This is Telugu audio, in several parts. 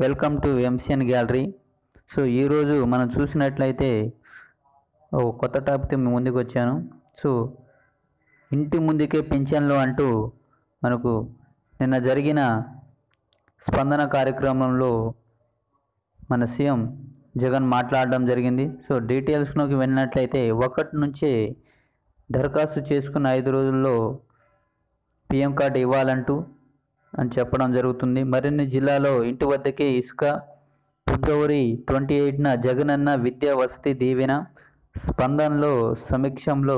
welcome to MCN gallery so ఈరోజు మనం చూసినట్లయితే ఒక కొత్త టాపిక్తో మీ ముందుకు వచ్చాను సో ఇంటి ముందుకే పింఛన్లు అంటూ మనకు నిన్న జరిగిన స్పందన కార్యక్రమంలో మన సీఎం జగన్ మాట్లాడడం జరిగింది సో డీటెయిల్స్లోకి వెళ్ళినట్లయితే ఒకటి నుంచే దరఖాస్తు చేసుకున్న ఐదు రోజుల్లో పిఎం కార్డు ఇవ్వాలంటూ అని చెప్పడం జరుగుతుంది మరిన్ని జిల్లాలో ఇంటి వద్దకే ఇసుక ఫిబ్రవరి ట్వంటీ ఎయిట్న జగనన్న విద్యా వసతి దీవెన స్పందనలో సమీక్షంలో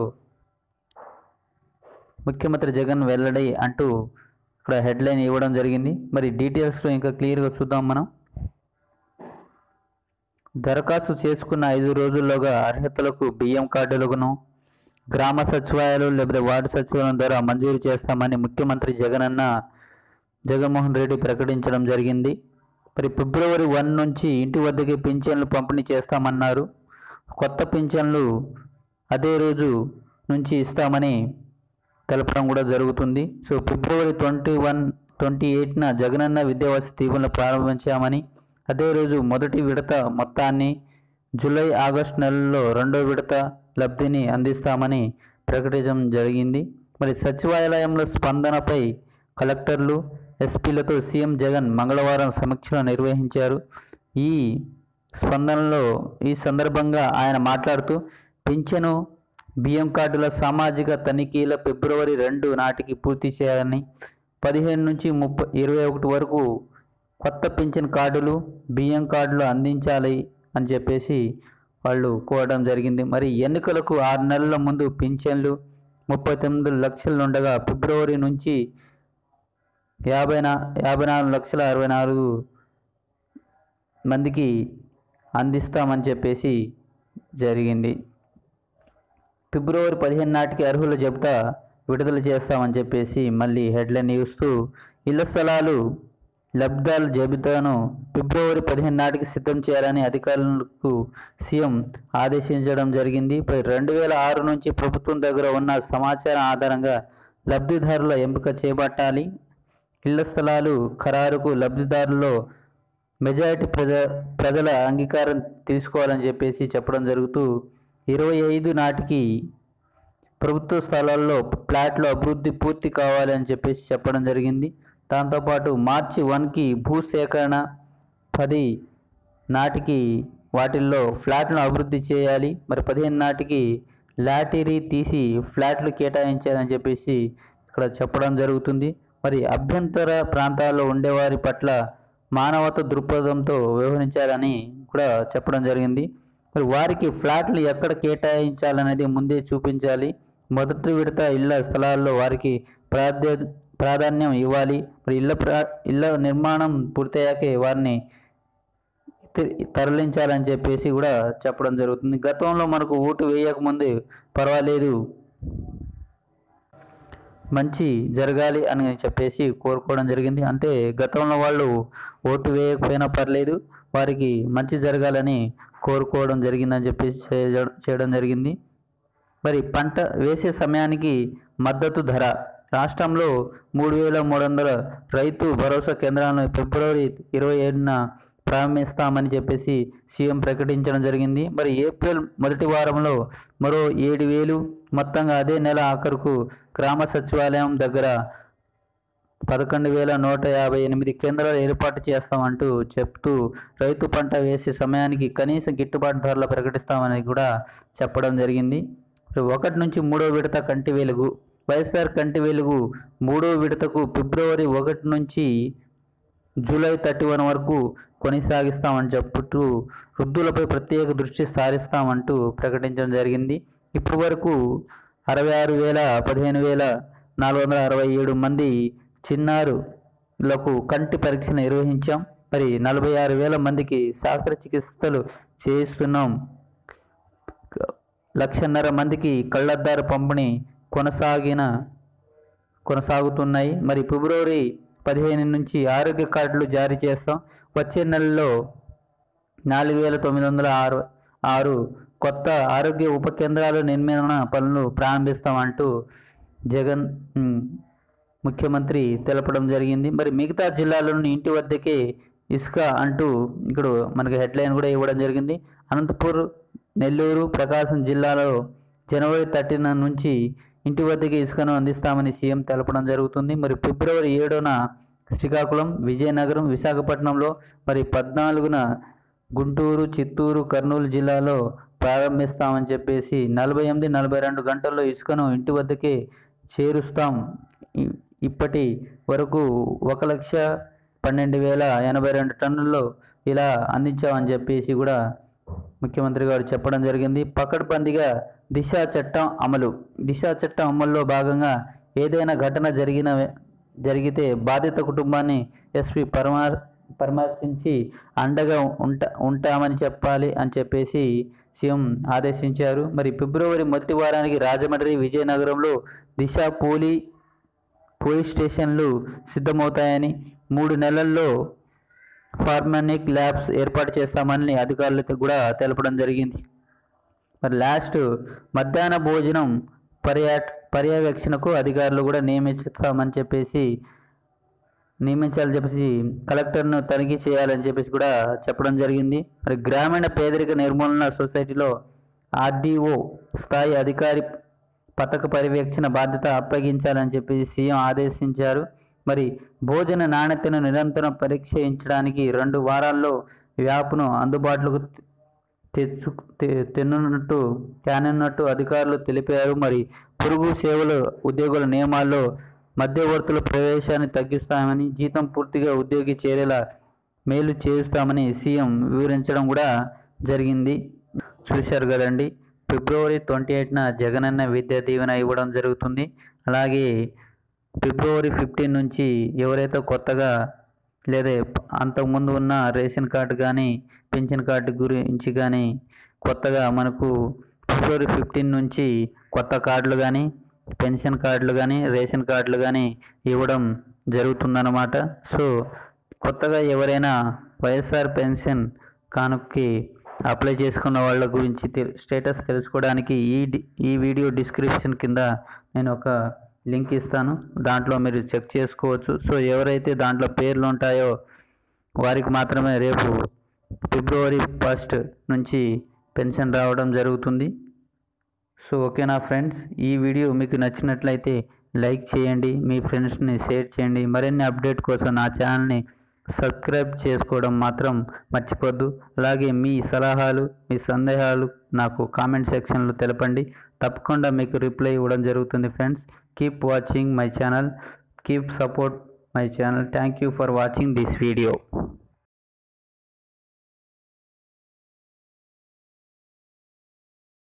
ముఖ్యమంత్రి జగన్ వెల్లడి అంటూ ఇక్కడ హెడ్లైన్ ఇవ్వడం జరిగింది మరి డీటెయిల్స్లో ఇంకా క్లియర్గా చూద్దాం మనం దరఖాస్తు చేసుకున్న ఐదు రోజుల్లోగా అర్హతలకు బియ్యం కార్డులను గ్రామ సచివాలయాలు లేదా వార్డు సచివాలయం ద్వారా మంజూరు చేస్తామని ముఖ్యమంత్రి జగనన్న జగన్మోహన్ రెడ్డి ప్రకటించడం జరిగింది మరి ఫిబ్రవరి వన్ నుంచి ఇంటి వద్దకి పింఛన్లు పంపిణీ చేస్తామన్నారు కొత్త పింఛన్లు అదే రోజు నుంచి ఇస్తామని తెలపడం కూడా జరుగుతుంది సో ఫిబ్రవరి twenty one twenty eighteen Jagananna విద్యావసతి దీవెనలు ప్రారంభించామని అదే రోజు మొదటి విడత మొత్తాన్ని జూలై ఆగస్టు నెలల్లో రెండో విడత లబ్ధిని అందిస్తామని ప్రకటించడం జరిగింది మరి సచివాలయంలో స్పందనపై కలెక్టర్లు ఎస్పీలతో సీఎం జగన్ మంగళవారం సమీక్షలు నిర్వహించారు ఈ స్పందనలో ఈ సందర్భంగా ఆయన మాట్లాడుతూ పింఛను బియ్యం కార్డుల సామాజిక తనిఖీల ఫిబ్రవరి రెండు నాటికి పూర్తి చేయాలని పదిహేను నుంచి ముప్పై ఇరవై ఒకటి వరకు కొత్త పింఛన్ కార్డులు బియ్యం కార్డులు అందించాలి అని చెప్పేసి వాళ్ళు కోరడం జరిగింది మరి ఎన్నికలకు ఆరు నెలల ముందు పింఛన్లు ముప్పై తొమ్మిది లక్షలు ఉండగా ఫిబ్రవరి నుంచి యాభై నా యాభై నాలుగు లక్షల అరవై నాలుగు మందికి అందిస్తామని చెప్పేసి జరిగింది ఫిబ్రవరి పదిహేను నాటికి అర్హుల జాబితా విడుదల చేస్తామని చెప్పేసి మళ్ళీ హెడ్లైన్ ఇస్తూ ఇళ్ల స్థలాలు లబ్ధాల జాబితాను ఫిబ్రవరి పదిహేను నాటికి సిద్ధం చేయాలని అధికారులకు సీఎం ఆదేశించడం జరిగింది పై రెండు వేల ఆరు నుంచి ప్రభుత్వం దగ్గర ఉన్న సమాచారం ఆధారంగా లబ్ధిదారుల ఎంపిక చేపట్టాలి ఇళ్ల స్థలాలు ఖరారుకు లబ్ధిదారుల్లో మెజారిటీ ప్రజ ప్రజల అంగీకారం తీసుకోవాలని చెప్పేసి చెప్పడం జరుగుతూ ఇరవై ఐదు నాటికి ప్రభుత్వ స్థలాల్లో ప్లాట్లు అభివృద్ధి పూర్తి కావాలి అని చెప్పేసి చెప్పడం జరిగింది దాంతోపాటు మార్చి వన్కి భూసేకరణ పది నాటికి వాటిల్లో ఫ్లాట్లను అభివృద్ధి చేయాలి మరి పదిహేను నాటికి లాటరీ తీసి ఫ్లాట్లు కేటాయించాలని చెప్పేసి ఇక్కడ చెప్పడం జరుగుతుంది మరి అభ్యంతర ప్రాంతాల్లో ఉండేవారి పట్ల మానవత దృక్పథంతో వ్యవహరించాలని కూడా చెప్పడం జరిగింది మరి వారికి ఫ్లాట్లు ఎక్కడ కేటాయించాలనేది ముందే చూపించాలి మొదటి విడత ఇళ్ల స్థలాల్లో వారికి ప్రాధ్య ప్రాధాన్యం ఇవ్వాలి మరి ఇళ్ళ ప్రా ఇళ్ళ నిర్మాణం పూర్తయ్యాకే వారిని తి- తరలించాలని చెప్పేసి కూడా చెప్పడం జరుగుతుంది గతంలో మనకు ఓటు వేయకముందు పర్వాలేదు మంచి జరగాలి అని చెప్పేసి కోరుకోవడం జరిగింది అంటే గతంలో వాళ్ళు ఓటు వేయకపోయినా పర్లేదు వారికి మంచి జరగాలని కోరుకోవడం జరిగిందని చెప్పేసి చేయ- చేయడం జరిగింది మరి పంట వేసే సమయానికి మద్దతు ధర రాష్ట్రంలో మూడు వేల మూడు వందల రైతు భరోసా కేంద్రాలను ఫిబ్రవరి ఇరవై ఏడున ప్రారంభిస్తామని చెప్పేసి సీఎం ప్రకటించడం జరిగింది మరి ఏప్రిల్ మొదటి వారంలో మరో ఏడు వేలు మొత్తంగా అదే నెల ఆఖరుకు గ్రామ సచివాలయం దగ్గర పదకొండు వేల నూట యాభై ఎనిమిది కేంద్రాలు ఏర్పాటు చేస్తామంటూ చెప్తూ రైతు పంట వేసే సమయానికి కనీస గిట్టుబాటు ధరలు ప్రకటిస్తామని కూడా చెప్పడం జరిగింది ఒకటి నుంచి మూడో విడత కంటి వెలుగు వైఎస్ఆర్ కంటి వెలుగు మూడో విడతకు ఫిబ్రవరి ఒకటి నుంచి జూలై థర్టీ వన్ వరకు కొనసాగిస్తామని చెప్పుతూ వృద్ధులపై ప్రత్యేక దృష్టి సారిస్తామంటూ ప్రకటించడం జరిగింది ఇప్పటి వరకు అరవై ఆరు వేల పదిహేను వేల నాలుగు వందల అరవై ఏడు మంది చిన్నారులకు కంటి పరీక్ష నిర్వహించాం మరి నలభై ఆరు వేల మందికి శస్త్రచికిత్సలు చేయిస్తున్నాం లక్షన్నర మందికి కళ్ళద్దారు పంపిణీ కొనసాగిన కొనసాగుతున్నాయి మరి ఫిబ్రవరి పదిహేను నుంచి ఆరోగ్య కార్డులు జారీ చేస్తాం వచ్చే నెలలో నాలుగు వేల తొమ్మిది వందల ఆరు ఆరు కొత్త ఆరోగ్య ఉప కేంద్రాల నిర్మాణ పనులు ప్రారంభిస్తామంటూ జగన్ ఉమ్, ముఖ్యమంత్రి తెలపడం జరిగింది మరి మిగతా జిల్లాలోని ఇంటి వద్దకే ఇసుక అంటూ ఇక్కడ మనకి హెడ్లైన్ కూడా ఇవ్వడం జరిగింది అనంతపూర్ నెల్లూరు ప్రకాశం జిల్లాలో జనవరి థర్టీన్ నుంచి ఇంటి వద్దకి ఇసుకను అందిస్తామని సీఎం తెలపడం జరుగుతుంది మరి ఫిబ్రవరి ఏడున శ్రీకాకుళం విజయనగరం విశాఖపట్నంలో మరి పద్నాలుగున గుంటూరు చిత్తూరు కర్నూలు జిల్లాలో ప్రారంభిస్తామని చెప్పేసి నలభై ఎనిమిది నలభై రెండు గంటల్లో ఇసుకను ఇంటి వద్దకే చేరుస్తాం ఇ- ఇప్పటి వరకు ఒక లక్ష పన్నెండు వేల ఎనభై రెండు టన్నుల్లో ఇలా అందించామని చెప్పేసి కూడా ముఖ్యమంత్రి గారు చెప్పడం జరిగింది పకడ్బందీగా దిశ చట్టం అమలు దిశ చట్టం అమల్లో భాగంగా ఏదైనా ఘటన జరిగిన జరిగితే బాధిత కుటుంబాన్ని ఎస్పీ పరమార్ పరామర్శించి అండగా ఉంట ఉంటామని చెప్పాలి అని చెప్పేసి సీఎం ఆదేశించారు మరి ఫిబ్రవరి మొదటి వారానికి రాజమండ్రి విజయనగరంలో దిశ పోలీ పోలీస్ స్టేషన్లు సిద్ధమవుతాయని మూడు నెలల్లో ఫార్మానిక్ ల్యాబ్స్ ఏర్పాటు చేస్తామని అధికారులకు కూడా తెలపడం జరిగింది మరి లాస్ట్ మధ్యాహ్న భోజనం పర్యా పర్యవేక్షణకు అధికారులు కూడా నియమిస్తామని చెప్పేసి నియమించాలని చెప్పేసి కలెక్టర్ను తనిఖీ చేయాలని చెప్పేసి కూడా చెప్పడం జరిగింది మరి గ్రామీణ పేదరిక నిర్మూలన సొసైటీలో ఆర్డీఓ స్థాయి అధికారి పథక పర్యవేక్షణ బాధ్యత అప్పగించాలని చెప్పేసి సీఎం ఆదేశించారు మరి భోజన నాణ్యతను నిరంతరం పరీక్షించడానికి రెండు వారాల్లో యాప్ను అందుబాటులోకి తెచ్చు తె- తెన్నున్నట్టు తేనున్నట్టు అధికారులు తెలిపారు మరి పొరుగు సేవల ఉద్యోగుల నియమాల్లో మధ్యవర్తుల ప్రవేశాన్ని తగ్గిస్తామని జీతం పూర్తిగా ఉద్యోగి చేరేలా మేలు చేస్తామని సీఎం వివరించడం కూడా జరిగింది చూశారు కదండి ఫిబ్రవరి ట్వంటీ ఎయిట్న జగనన్న విద్యా దీవెన ఇవ్వడం జరుగుతుంది అలాగే ఫిబ్రవరి ఫిఫ్టీన్ నుంచి ఎవరైతే కొత్తగా లేదా అంతకుముందు ఉన్న రేషన్ కార్డు కానీ పెన్షన్ కార్డు గురించి కానీ కొత్తగా మనకు ఫిబ్రవరి ఫిఫ్టీన్ నుంచి కొత్త కార్డులు కానీ పెన్షన్ కార్డులు కానీ రేషన్ కార్డులు కానీ ఇవ్వడం జరుగుతుందన్నమాట సో కొత్తగా ఎవరైనా వైఎస్ఆర్ పెన్షన్ కానుకకి అప్లై చేసుకున్న వాళ్ళ గురించి తె- స్టేటస్ తెలుసుకోవడానికి ఈ డి- ఈ వీడియో డిస్క్రిప్షన్ కింద నేను ఒక లింక్ ఇస్తాను దాంట్లో మీరు చెక్ చేసుకోవచ్చు సో ఎవరైతే దాంట్లో పేర్లు ఉంటాయో వారికి మాత్రమే రేపు ఫిబ్రవరి ఫస్ట్ నుంచి పెన్షన్ రావడం జరుగుతుంది సో ఓకేనా ఫ్రెండ్స్ ఈ వీడియో మీకు నచ్చినట్లయితే లైక్ చేయండి మీ ఫ్రెండ్స్ని షేర్ చేయండి మరిన్ని అప్డేట్ కోసం నా ఛానల్ని సబ్స్క్రైబ్ చేసుకోవడం మాత్రం మర్చిపోద్దు అలాగే మీ సలహాలు మీ సందేహాలు నాకు కామెంట్ సెక్షన్లో తెలపండి తప్పకుండా మీకు రిప్లై ఇవ్వడం జరుగుతుంది friends keep watching my channel keep support my channel thank you for watching this video